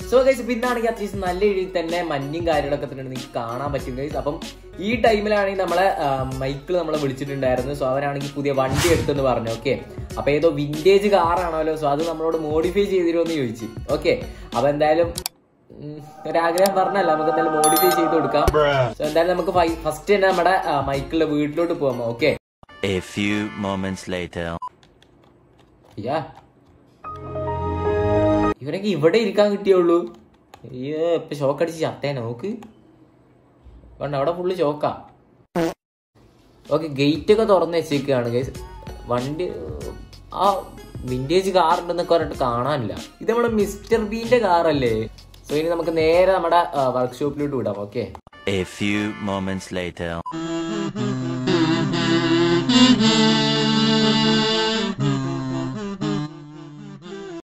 So guys പിന്നാണെങ്കിൽ അത്യാവശ്യം നല്ല രീതിയിൽ തന്നെ മഞ്ഞും കാര്യങ്ങളൊക്കെ തന്നെ നിങ്ങൾക്ക് കാണാൻ പറ്റും ഗൈസ് അപ്പം ഈ ടൈമിലാണെങ്കിൽ നമ്മളെ മൈക്കിൾ നമ്മളെ വിളിച്ചിട്ടുണ്ടായിരുന്നു സോ അവരാണെങ്കിൽ പുതിയ വണ്ടി എടുത്തെന്ന് പറഞ്ഞു ഓക്കെ അപ്പൊ ഏതോ വിന്റേജ് കാറാണല്ലോ സോ അത് നമ്മളോട് മോഡിഫൈ ചെയ്തിരുമോ എന്ന് ചോദിച്ചു ഓക്കെ അപ്പൊ എന്തായാലും ഉം, ഒരാഗ്രഹം പറഞ്ഞല്ല നമുക്ക് എന്തായാലും മോഡിഫൈ ചെയ്ത് കൊടുക്കാം സോ എന്തായാലും നമുക്ക് ഫസ്റ്റ് തന്നെ നമ്മുടെ ആ, മൈക്കിളിന്റെ വീട്ടിലോട്ട് പോകാം okay A few moments later. Yeah ഇവരൊക്കെ ഇവിടെ ഇരിക്കാൻ കിട്ടിയുള്ളൂ അയ്യോ ഇപ്പൊ ഷോക്ക് അടിച്ച് ചത്തേ നോക്ക് കണ്ട അവിടെ ഫുള്ള് ഷോക്കാ ഓക്കെ ഗേറ്റ് ഒക്കെ തുറന്ന് വെച്ചേക്കാണ് ഗൈസ് വണ്ടി ആ വിന്റേജ് കാർ ഉണ്ടെന്നൊക്കെ പറഞ്ഞിട്ട് കാണാനില്ല ഇത് നമ്മുടെ മിസ്റ്റർ ബീന്റെ കാറല്ലേ സോ ഇനി നമുക്ക് നേരെ നമ്മുടെ വർക്ക്ഷോപ്പിലോട്ട് വിടാം okay A few moments later.